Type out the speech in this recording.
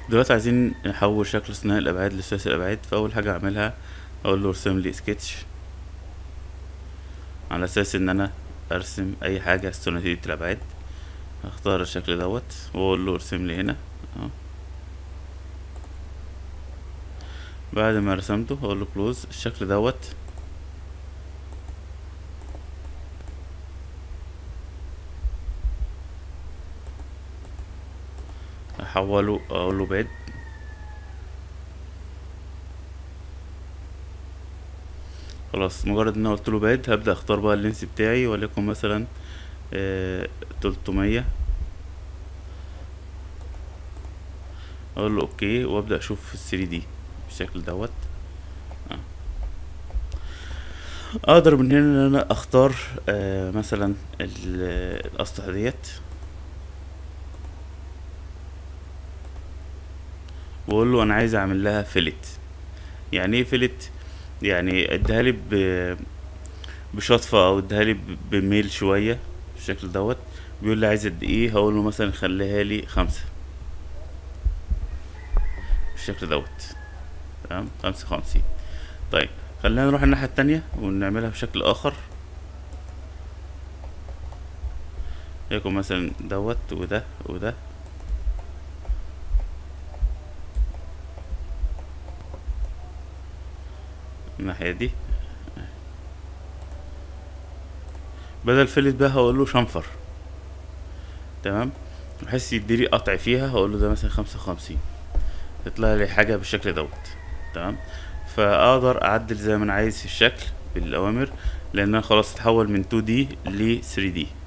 دلوقتي عايزين نحول شكل ثنائي الابعاد لثلاثي الابعاد فاول حاجه اعملها اقول له ارسم لي سكتش على اساس ان انا ارسم اي حاجه ثلاثيه الابعاد هختار الشكل دوت واقول له ارسم لي هنا اهو بعد ما رسمته اقول له كلوز الشكل دوت احوله اقول له بعد خلاص مجرد ان انا قلت له بعد هبدا اختار بقى اللينس بتاعي وليكن مثلا آه، تلتمية اقول له اوكي وابدا اشوف الثري دي بالشكل دوت آه. اقدر من هنا ان انا اختار آه مثلا ال- الاسطح ديت واقول له انا عايز اعمل لها فيلت يعني ايه فيلت يعني اديها لي ب- بشطفة او اديها لي ب- بميل شوية بالشكل دوت بيقول لي عايز قد ايه هقول له مثلا خليها لي خمسة بالشكل دوت تمام خمسة وخمسين طيب خلينا نروح الناحية التانية ونعملها بشكل آخر يكون مثلا دوت وده وده الناحية دي بدل فلت بقى هقول له شنفر تمام بحيث يديلي قطع فيها هقول له ده مثلا خمسة وخمسين يطلع لي حاجة بالشكل دوت تمام فاقدر اعدل زي ما انا عايز في الشكل بالاوامر لان انا خلاص اتحول من 2D ل 3D